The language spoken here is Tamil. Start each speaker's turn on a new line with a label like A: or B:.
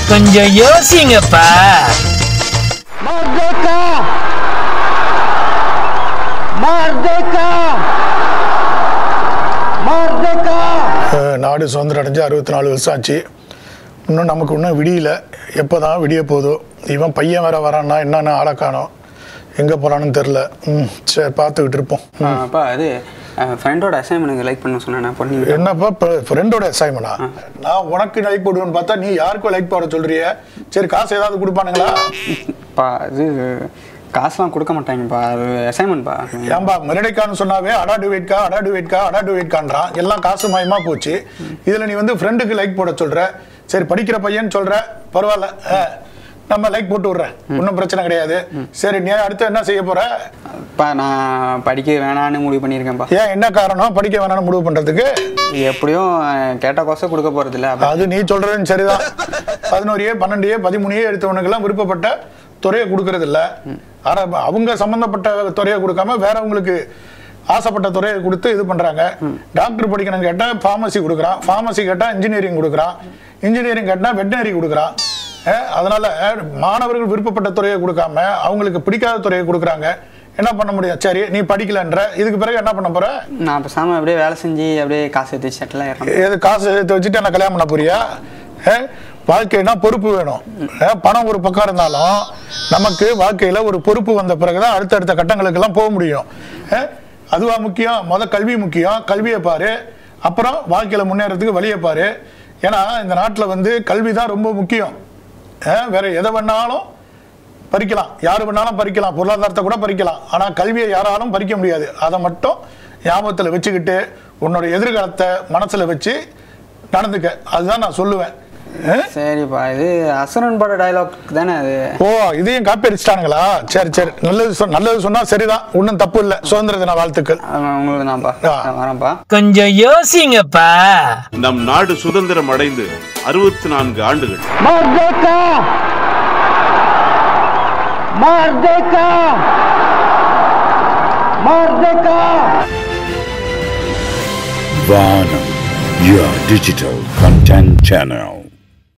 A: கொஞ்சம் யோசிங்கப்பா
B: Merdeka! Merdeka! Merdeka!
C: அஹ் நாடு சுதந்திரம் அடைஞ்சு அறுபத்தி நாலு வருஷம் ஆச்சு இன்னும் நமக்கு இன்னும் விடியல எப்போ தான் விடிய போதோ இவன் பையன் வேற வரான்னா என்னன்னு ஆளை காணோம் எங்கே போகிறான்னு தெரில ம் சரி பார்த்துக்கிட்டு இருப்போம்
D: ஆ, அப்பா அது ஃப்ரெண்டோட அசைன்மெண்ட் லைக் பண்ண சொன்னேன் பண்ணி
C: என்னப்பா இப்போ ஃப்ரெண்டோட அசைன்மெண்டா நான் உனக்கு லைக் போடுவேன்னு பார்த்தா நீ யாருக்கும் லைக் போட சொல்றிய சரி காசு ஏதாவது கொடுப்பானுங்களா
D: பா இது காசுலாம் கொடுக்க மாட்டாங்கப்பா அது அசைன்மெண்ட்ப்பா
C: ஏன்பா மெரடிக்கான்னு சொன்னாவே அடா டுவேட்கா அடா டுவேட்கா அடா டுவேட்கான்றான் எல்லாம் காசு மயமா போச்சு இதுல நீ வந்து ஃப்ரெண்டுக்கு லைக் போட சொல்ற சரி படிக்கிற பையன் சொல்ற பரவாயில்ல அஹ், நம்ம லைக் போட்டு விடுறேன் ஒன்றும் பிரச்சனை கிடையாது சரி நீ அடுத்து என்ன செய்ய போற
D: அப்பா நான் படிக்க வேணான்னு முடிவு பண்ணியிருக்கேன்ப்பா
C: ஏன் என்ன காரணம் படிக்க வேணாம்னு முடிவு பண்றதுக்கு
D: எப்படியும் அஹ், கேட்ட கோசம் கொடுக்க போறதில்ல அப்ப
C: அது நீ சொல்றதும் சரிதான் பதினோரு ஏ பன்னெண்டு ஏ பதிமூணு ஏ எடுத்தவனுக்கெல்லாம் விருப்பப்பட்ட துறையை கொடுக்கறது இல்ல ஆனா அவங்க சம்பந்தப்பட்ட துறையை கொடுக்காம வேறவங்களுக்கு ஆசைப்பட்ட துறையை கொடுத்து இது பண்றாங்க டாக்டர் படிக்கணும்னு கேட்டா ஃபார்மசி கொடுக்குறான் ஃபார்மசி கேட்டா இன்ஜினியரிங் கொடுக்குறான் இன்ஜினியரிங் கேட்டா வெட்டினரி கொடுக்குறான் அஹ் அதனால மாணவர்கள் விருப்பப்பட்ட துறையை கொடுக்காம அவங்களுக்கு பிடிக்காத துறையை கொடுக்குறாங்க என்ன பண்ண முடியும் சரி நீ படிக்கலன்ற இதுக்கு பிறகு என்ன பண்ண போற
D: நான் பேசாம அப்படியே வேலை செஞ்சு அப்படியே காசு எடுத்து செட்டில் ஆயிடுறேன்
C: ஏது காசு சேர்த்து வச்சுட்டு என்ன கல்யாணம் பண்ண போறியா ஏ? வாழ்க்கைனா பொறுப்பு வேணும் ஏ, பணம் ஒரு பக்கம் இருந்தாலும் நமக்கு வாழ்க்கையில ஒரு பொறுப்பு வந்த பிறகுதான் அடுத்தடுத்த கட்டங்களுக்கெல்லாம் போக முடியும் ஏ? அதுவா முக்கியம் முத கல்வி முக்கியம் கல்வியை பாரு அப்புறம் வாழ்க்கையில முன்னேறதுக்கு வழியை பாரு ஏன்னா இந்த நாட்டில் வந்து கல்வி தான் ரொம்ப முக்கியம் ஏ, வேற எதை வேணாலும் பறிக்கலாம் யாரு வேணாலும் பறிக்கலாம் பொருளாதாரத்தை கூட பறிக்கலாம் ஆனா கல்வியை யாராலும் பறிக்க முடியாது அதை மட்டும் ஞாபகத்துல வச்சுக்கிட்டு உன்னோட எதிர்காலத்தை மனசுல வச்சு நடந்துக்க அதுதான் நான் சொல்லுவேன் அஹ்?
D: சரிப்பா இது அசுரன் பட டைலாக் தானே அது
C: ஓ இதையும் காப்பி அடிச்சிட்டானுங்களா சரி சரி நல்லது சொ- நல்லது சொன்னா சரிதான் ஒன்றும் தப்பு இல்லை சுதந்திர தின வாழ்த்துக்கள்
D: ஆமா, உங்களுக்கு தான்ப்பா
C: ஆ.
D: நான் வரேன்ப்பா
A: கொஞ்சம் யோசிங்கப்பா
E: நம் நாடு சுதந்திரம் அடைந்து அறுபத்தி நான்கு ஆண்டுகள்
B: Merdeka! Merdeka! Merdeka!
F: Vanam, your digital content channel.